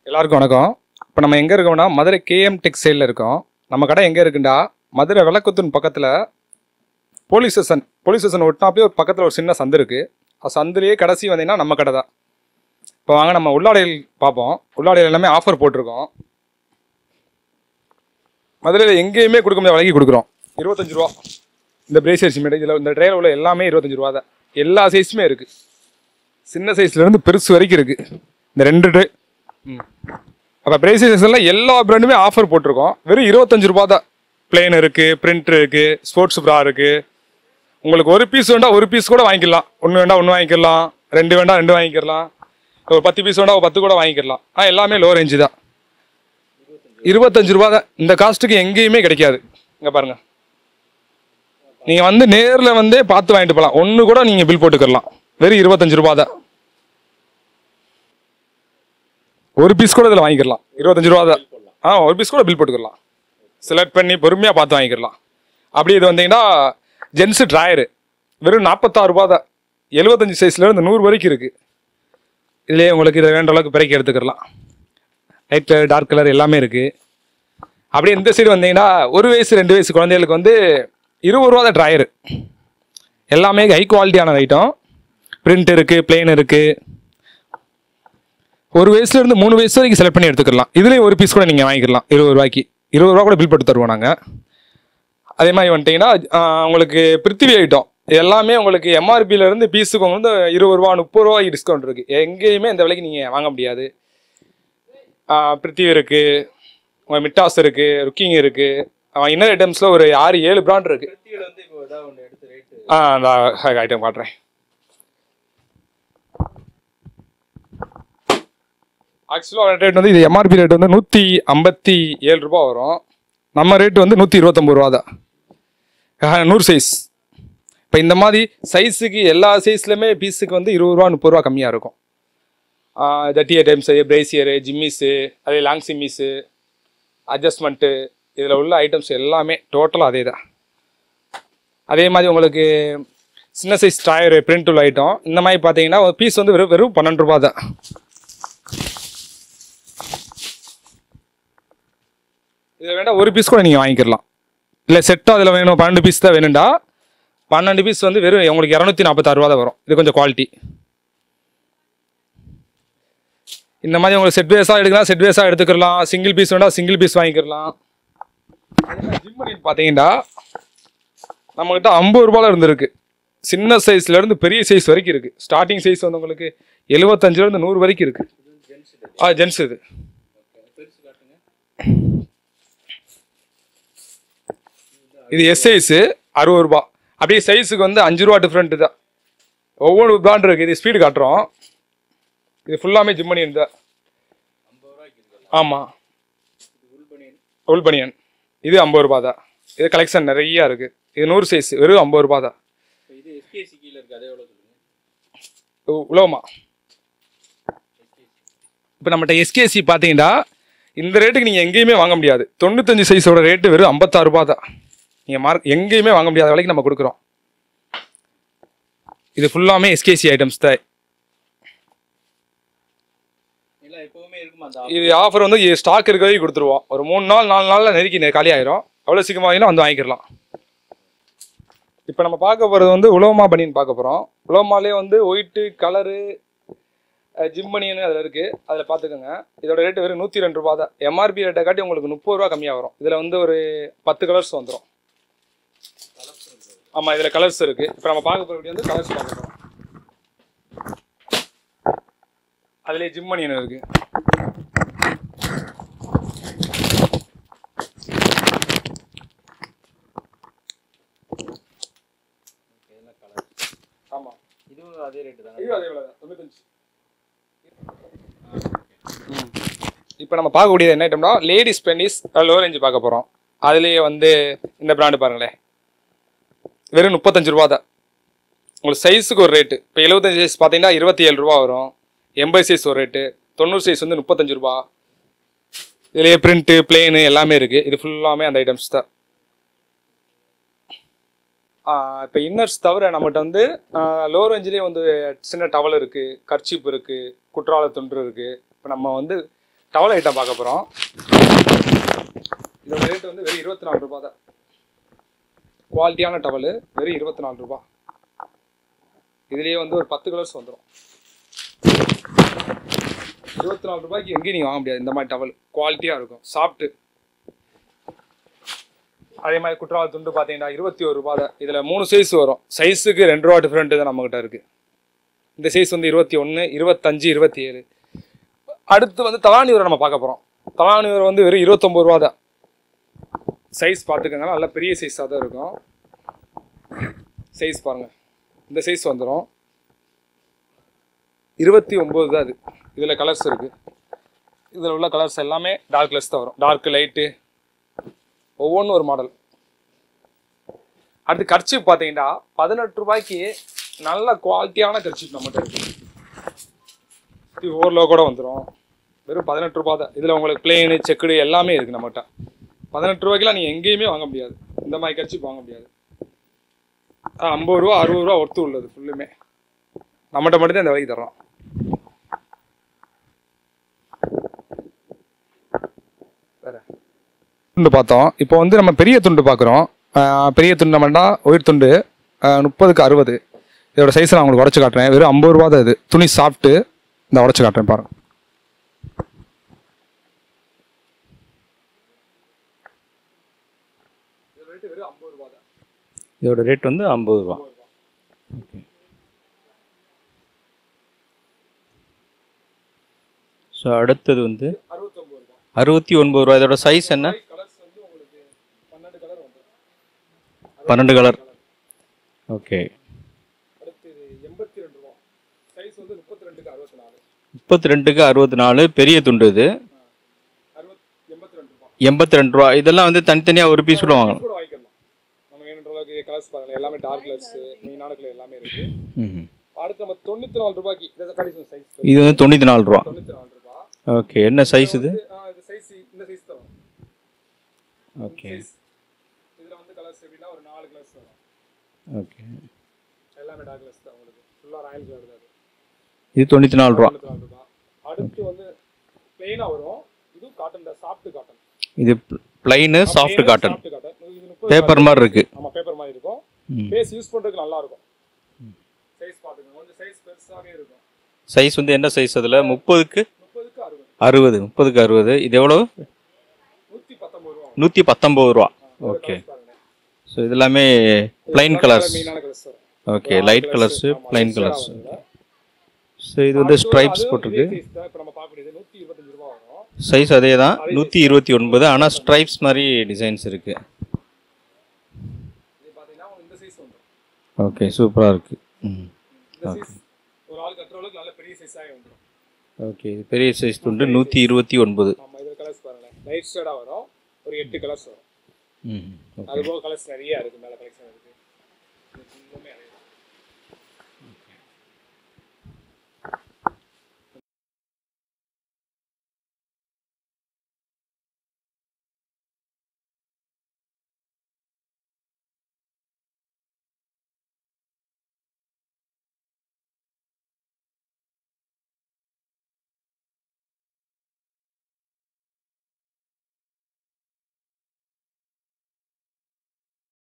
எல்லாருக்கும் வணக்கம் இப்போ நம்ம எங்கே இருக்கோம்னா மதுரை கேஎம் டெக்ஸ்டைலில் இருக்கோம் நம்ம கடை எங்கே இருக்குண்டா மதுரை விளக்குத்தூன் பக்கத்தில் போலீஸ் ஸ்டேஷன் போலீஸ் ஸ்டேஷன் ஒட்டினாப்பே ஒரு பக்கத்தில் ஒரு சின்ன சந்து இருக்குது அந்த சந்துலேயே கடைசி வந்தீங்கன்னா நம்ம கடை தான் இப்போ வாங்க நம்ம உள்ளாடைகள் பார்ப்போம் உள்ளாடைகள் எல்லாமே ஆஃபர் போட்டிருக்கோம் மதுரையில் எங்கேயுமே கொடுக்க முடியாத விலைக்கு கொடுக்குறோம் இருபத்தஞ்சு ரூபா இந்த பிரேசியர் சிமெண்ட் இதில் இந்த ட்ரேல உள்ள எல்லாமே இருபத்தஞ்சு ரூபா தான் எல்லா சைஸுமே இருக்குது சின்ன சைஸ்லேருந்து பெருசு வரைக்கும் இருக்குது இந்த ரெண்டு ட்ரே ம் அப்போ பிரேசியஸ் எல்லாம் எல்லா பிராண்டுமே ஆஃபர் போட்டிருக்கோம் வெறும் இருபத்தஞ்சு ரூபா தான் பிளேன் இருக்குது பிரிண்ட் இருக்குது ஸ்போர்ட்ஸ் ப்ரா இருக்குது உங்களுக்கு ஒரு பீஸ் வேண்டாம் ஒரு பீஸ் கூட வாங்கிக்கலாம் ஒன்று வேண்டாம் ஒன்று வாங்கிக்கலாம் ரெண்டு வேண்டாம் ரெண்டு வாங்கிக்கலாம் ஒரு பத்து பீஸ் வேண்டாம் ஒரு பத்து கூட வாங்கிக்கலாம் ஆ எல்லாமே லோ ரேஞ்சு தான் இருபத்தஞ்சு ரூபா தான் இந்த காஸ்ட்டுக்கு எங்கேயுமே கிடைக்காது இங்கே பாருங்க நீங்கள் வந்து நேரில் வந்தே பார்த்து வாங்கிட்டு போகலாம் ஒன்று கூட நீங்கள் பில் போட்டுக்கலாம் வெறும் இருபத்தஞ்சு ரூபா தான் ஒரு பீஸ் கூட இதில் வாங்கிக்கலாம் இருபத்தஞ்சு ரூபா தான் ஆ ஒரு பீஸ் கூட பில் போட்டுக்கலாம் செலக்ட் பண்ணி பொறுமையாக பார்த்து வாங்கிக்கலாம் அப்படி இது வந்தீங்கன்னா ஜென்ஸு ட்ராயரு வெறும் நாற்பத்தாறு ரூபா தான் எழுபத்தஞ்சு சைஸ்லேருந்து நூறு வரைக்கும் இருக்குது இதுலேயே உங்களுக்கு இதை வேண்ட அளவுக்கு பிறக்கி எடுத்துக்கலாம் லைட் கலர் டார்க் கலர் எல்லாமே இருக்குது அப்படியே இந்த சைடு வந்தீங்கன்னா ஒரு வயசு ரெண்டு வயசு குழந்தைகளுக்கு வந்து இருபது ரூபா தான் ட்ராயரு எல்லாமே ஹை குவாலிட்டியான ஐட்டம் பிரிண்ட் இருக்குது பிளெயின் இருக்குது ஒரு வயசுல இருந்து மூணு வயசு வரைக்கும் செலக்ட் பண்ணி எடுத்துக்கலாம் இதுலேயும் ஒரு பீஸ் கூட நீங்கள் வாங்கிக்கலாம் இருபது ரூபாய்க்கு இருபது ரூபா கூட பில் போட்டு தருவோம் நாங்கள் அதே மாதிரி வந்துட்டிங்கன்னா ஆஹ், உங்களுக்கு பிருத்திவி ஐட்டம் எல்லாமே உங்களுக்கு எம்ஆர்பியில இருந்து பீஸுக்கு வந்து இருபது ரூபா முப்பது ரூபாய்க்கு டிஸ்கவுண்ட் இருக்கு எங்கேயுமே இந்த விலைக்கு நீங்கள் வாங்க முடியாது ஆஹ், பிருத்திவி இருக்கு உங்க மிட்டாஸ் இருக்கு ருக்கிங் இருக்கு இன்னர் ஐட்டம்ஸ்ல ஒரு ஆறு ஏழு பிராண்ட் இருக்கு திருப்தியில் வந்து இப்போ ஏதாவது ஒன்று எடுத்து ரேட்டு ஆ அந்த ஐட்டம் காட்டுறேன் ஆக்சுவலாக ரேட் வந்து இது எம்ஆர்பி ரேட் வந்து நூற்றி ஐம்பத்தி ஏழு ரூபா வரும் நம்ம ரேட் வந்து நூற்றி இருபத்தொம்பது ரூபா தான் ஆஹ், நூறு சைஸ் இப்போ இந்த மாதிரி சைஸுக்கு எல்லா சைஸ்லையுமே பீஸுக்கு வந்து இருபது ரூபா முப்பது ரூபா கம்மியாக இருக்கும் ஜட்டி ஐட்டம்ஸு பிரேசியரு ஜிம்மிஸு அதே லாங் சிம்மிஸு அட்ஜஸ்ட்மெண்ட்டு இதில் உள்ள ஐட்டம்ஸ் எல்லாமே டோட்டலாக அதே தான் அதே மாதிரி உங்களுக்கு சின்ன சைஸ் டயரு பிரிண்ட் உள்ள ஐட்டம் இந்த மாதிரி பார்த்தீங்கன்னா ஒரு பீஸ் வந்து வெறும் வெறும் பன்னெண்டு ரூபா தான் இதில் வேண்டாம் ஒரு பீஸ் கூட நீங்கள் வாங்கிக்கலாம் இல்லை செட்டாக அதில் வேணும் பன்னெண்டு பீஸ் தான் வேணும்டா பன்னெண்டு பீஸ் வந்து வெறும் உங்களுக்கு இரநூத்தி நாற்பத்தாறு ரூபா தான் வரும் இது கொஞ்சம் குவாலிட்டி இந்த மாதிரி உங்களுக்கு செட் பேஸாக எடுக்கலாம் செட் பேஸாக எடுத்துக்கலாம் சிங்கிள் பீஸ் வேண்டாம் சிங்கிள் பீஸ் வாங்கிக்கலாம் ஜிம் பார்த்தீங்கன்னா நம்மகிட்ட ஐம்பது ரூபால இருந்து இருக்கு சின்ன சைஸ்ல இருந்து பெரிய சைஸ் வரைக்கும் இருக்கு ஸ்டார்டிங் சைஸ் வந்து உங்களுக்கு எழுபத்தஞ்சுல இருந்து நூறு வரைக்கும் இருக்கு ஜென்ஸ் இது ஆ ஜென்ஸ் இது பெருசு காட்டுங்க இது எஸ் சைஸ் அறுபது ரூபா அப்படியே சைஸுக்கு வந்து அஞ்சு ரூபா டிஃப்ரெண்ட் தான் ஒவ்வொரு பிராண்ட் இருக்கு இது ஸ்பீடு காட்டுறோம் இது ஃபுல்லாமே ஜிம் பனியன் தான் ஐம்பது ரூபாய்க்கு இருக்குல்ல ஆமாம் இது உள் பனியன் உள் பனியன் இது ஐம்பது ரூபா தான் இது கலெக்ஷன் நிறைய இருக்கு இது நூறு சைஸ் வெறும் ஐம்பது ரூபா தான் இப்போ இது எஸ்கேசி கீழே இருக்கு அதே எவ்வளோ சொல்லுங்க உ- உலோமா இப்போ நம்மகிட்ட எஸ்கேசி பார்த்தீங்கன்னா இந்த ரேட்டுக்கு நீங்கள் எங்கேயுமே வாங்க முடியாது தொண்ணூத்தஞ்சு சைஸோட ரேட்டு வெறும் ஐம்பத்தாறு ரூபா தான் நீங்கள் மார்க் எங்கேயுமே வாங்க முடியாத விலைக்கு நம்ம கொடுக்குறோம் இது ஃபுல்லாமே எஸ்கேசி ஐட்டம்ஸ் தான் எல்லாம் எப்பவுமே இருக்குமா அந்த இது ஆஃபர் வந்து ஸ்டாக் இருக்க வரைக்கும் கொடுத்துருவோம் ஒரு மூணு நாள் நாலு நாளில் நெருக்கி நெ- காலி ஆயிரும் அவ்வளோ சீக்கிரமாக வாங்கினா வந்து வாங்கிக்கலாம் இப்போ நம்ம பார்க்க போகிறது வந்து உலோமா பனியன் பார்க்க போகிறோம் உலோமாலே வந்து ஒயிட்டு கலரு ஜிம் பனியன் அதில் இருக்குது அதில் பார்த்துக்கோங்க இதோட ரேட்டு வெறும் நூற்றி ரெண்டு ரூபா தான் எம்ஆர்பி ரேட்டை காட்டி உங்களுக்கு முப்பது ரூபா கம்மியாக வரும் இதில் வந்து ஒரு பத்து கலர்ஸ் வந்துடும் ஆமாம் இதில் கலர்ஸ் இருக்குது இப்போ நம்ம பார்க்க போகிறது வந்து கலர்ஸ் பார்க்க போகிறோம் அதுலேயே ஜிம் பனியன் இருக்குது இதெல்லாம் கலர் ஆமாம் இதுவும் அதே ரேட்டு தானே இது அதே விலை தான் தொண்ணூத்தஞ்சு இப்போ நம்ம பார்க்கக்கூடியது என்ன ஐட்டம்னா லேடிஸ் பென்னிஸ் லோ ரேஞ்சு பார்க்க போகிறோம் அதுலேயே வந்து இந்த பிராண்டு பாருங்களேன் வெறும் முப்பத்தஞ்சு ரூபா தான் உங்களுக்கு சைஸுக்கு ஒரு ரேட்டு இப்போ எழுபத்தஞ்சு சைஸ் பார்த்தீங்கன்னா இருபத்தி ஏழு ரூபா வரும் எண்பது சைஸ் ஒரு ரேட்டு தொண்ணூறு சைஸ் வந்து முப்பத்தஞ்சு ரூபா இதுலேயே பிரிண்ட்டு பிளேனு எல்லாமே இருக்குது இது ஃபுல்லாமே அந்த ஐட்டம்ஸ் தான் இப்போ இன்னர்ஸ் தவிர நம்மகிட்ட வந்து லோ ரேஞ்சிலே வந்து சின்ன டவல் இருக்குது கர்ச்சிப் இருக்குது குற்றால துண்டு இருக்குது இப்போ நம்ம வந்து டவல் ஐட்டம் பார்க்க போகிறோம் இதோட ரேட் வந்து வெறும் இருபத்தி நாலு ரூபா தான் குவாலிட்டியான டவலு வெறும் இருபத்தி நாலு ரூபா இதுலேயே வந்து ஒரு பத்து கலர்ஸ் வந்துடும் இருபத்தி நாலு ரூபாய்க்கு எங்கேயும் நீங்கள் வாங்க முடியாது இந்த மாதிரி டவல் குவாலிட்டியாக இருக்கும் சாஃப்ட்டு அதே மாதிரி குற்றால துண்டு பார்த்தீங்கன்னா இருபத்தி ஒரு ரூபா தான் இதில் மூணு சைஸ் வரும் சைஸுக்கு ரெண்டு ரூபா டிஃப்ரெண்ட்டு தான் நம்மக்கிட்ட இருக்குது இந்த சைஸ் வந்து இருபத்தி ஒன்று இருபத்தஞ்சு இருபத்தி ஏழு அடுத்து வந்து தலானி உரம் நம்ம பார்க்க போகிறோம் தலானி உரம் வந்து வெறும் இருபத்தொம்பது ரூபா தான் சைஸ் பார்த்துக்கோங்க நல்ல பெரிய சைஸாக தான் இருக்கும் சைஸ் பாருங்கள் இந்த சைஸ் வந்துடும் இருபத்தி ஒம்பது தான் இது இதில் கலர்ஸ் இருக்குது இதில் உள்ள கலர்ஸ் எல்லாமே டார்க் கலர்ஸ் தான் வரும் டார்க் லைட்டு ஒவ்வொன்றும் ஒரு மாடல் அடுத்து கர்ச்சிப் பார்த்தீங்கன்னா பதினெட்டு ரூபாய்க்கு நல்ல குவாலிட்டியான கர்ச்சிப் நம்மகிட்ட இருக்கு இது ஓவர்லோ கூட வந்துடும் வெறும் பதினெட்டு ரூபா தான் இதில் உங்களுக்கு பிளெயின் செக்குடு எல்லாமே இருக்குது நம்மகிட்ட பதினெட்டு ரூபாய்க்குலாம் நீங்கள் எங்கேயுமே வாங்க முடியாது இந்த மாதிரி கர்ச்சிப் வாங்க முடியாது ஆ, ஐம்பது ரூபா அறுபது ரூபா ஒர்த்து உள்ளது ஃபுல்லுமே நம்மகிட்ட மட்டும்தான் இந்த விலைக்கு தர்றோம் வேற துண்டு பார்த்தோம் இப்போ வந்து நம்ம பெரிய துண்டு பார்க்குறோம் பெரிய துண்டு நம்மண்டா ஒயிட் துண்டு ஆஹ் முப்பதுக்கு அறுபது இதோட சைஸ் நான் உங்களுக்கு உடச்சி காட்டுறேன் வெறும் ஐம்பது ரூபா தான் இது துணி சாப்பிட்டு இந்த உடச்சி காட்டுறேன் பாருங்க இதோட ரேட் வந்து ஐம்பது ரூபா ஸோ அடுத்தது வந்து அறுபத்தொம்பது ரூபா அறுபத்தி ஒன்பது ரூபா இதோட சைஸ் என்ன கலர்ஸ் வந்து உங்களுக்கு பன்னெண்டு கலர் வந்துடும் பன்னெண்டு கலர் ஓகே அடுத்து இது எண்பத்தி ரெண்டு ரூபா சைஸ் வந்து முப்பத்தி ரெண்டுக்கு அறுபத்தி நாலு முப்பத்தி ரெண்டுக்கு அறுபத்தி நாலு பெரிய துண்டு இது அறுபத் எண்பத்தி ரெண்டு ரூபா எண்பத்தி ரெண்டு ரூபா இதெல்லாம் வந்து தனித்தனியாக ஒரு பீஸ் கூட வாங்கலாம் கூட வாங்கிக்கலாம் நம்ம வேணுன்ற அளவுக்கு கலர்ஸ் பாருங்க எல்லாமே டார்க் கலர்ஸ் மெயினான கலர் எல்லாமே இருக்கு ம். அடுத்து நம்ம தொண்ணூத்தி நாலு ரூபாய்க்கு இது கடைசி சைஸ் இது வந்து தொண்ணூற்றி நாலு ரூபா தொண்ணூத்தி நாலு ரூபா ஓகே என்ன சைஸ் இது ஆ, இது சைஸ் இந்த சைஸ் தான் வரும். ஓகே சைஸ் இதுல வந்து கலர்ஸ் எப்படின்னா ஒரு நாலு கலர்ஸ் வரும் ஓகே எல்லாமே டார்க் கலர்ஸ் தான் உங்களுக்கு ஃபுல்லா ராயல் கலர் தான் இது. இது தொண்ணூற்றி நாலு ரூபா தொண்ணூத்தி நாலு ரூபா அடுத்து வந்து பிளெயினா வரும் இது காட்டன் தான் சாஃப்ட் காட்டன் இது plain soft cotton soft cotton இது முப்பது பேப்பர் மாதிரி இருக்கு ஆமா பேப்பர் மாதிரி இருக்கும் ம். ஃபேஸ் யூஸ் பண்றதுக்கு நல்லா இருக்கும் சைஸ் பாத்துக்கோங்க கொஞ்சம் சைஸ் பெருசாவே இருக்கும் சைஸ் வந்து என்ன சைஸ் அதில் முப்பதுக்கு முப்பதுக்கு அறுபது அறுபது முப்பதுக்கு அறுபது இது எவ்வளோ நூத்தி பத்தொன்பது ரூபா நூற்றி பத்தொம்பது ரூபா ஓகே ஸோ இது எல்லாமே பிளைன் கலர்ஸ் மெயினான கலர்ஸ் வரும் okay light colours plain colours so இது வந்து ஸ்ட்ரைப்ஸ் போட்டிருக்கு இப்போ நம்ம பார்க்கக்கூடியது நூத்தி இருபத்தஞ்சு ரூபா வரும் சைஸ் அதே தான் நூற்றி இருபத்தி ஒன்பது ஆனால் ஸ்ட்ரைப்ஸ் மாதிரி டிசைன்ஸ் இருக்குது இது பாத்தீங்கன்னா உங்களுக்கு இந்த சைஸ் வந்துடும் ஓகே சூப்பராக இருக்குது ம் இந்த சைஸ் ஒரு ஆள் கட்டுற அளவுக்கு நல்ல பெரிய சைஸாக வந்துடும் ஓகே இது பெரிய சைஸ் துண்டு நூற்றி இருபத்தி ஒன்பது ஆமா இது கலர்ஸ் பாருங்களேன் லைட் ஷேடா வரும் ஒரு எட்டு கலர்ஸ் வரும் ம் அது போக கலர்ஸ் நிறைய இருக்கு மேல கலெக்ஷன் இருக்கு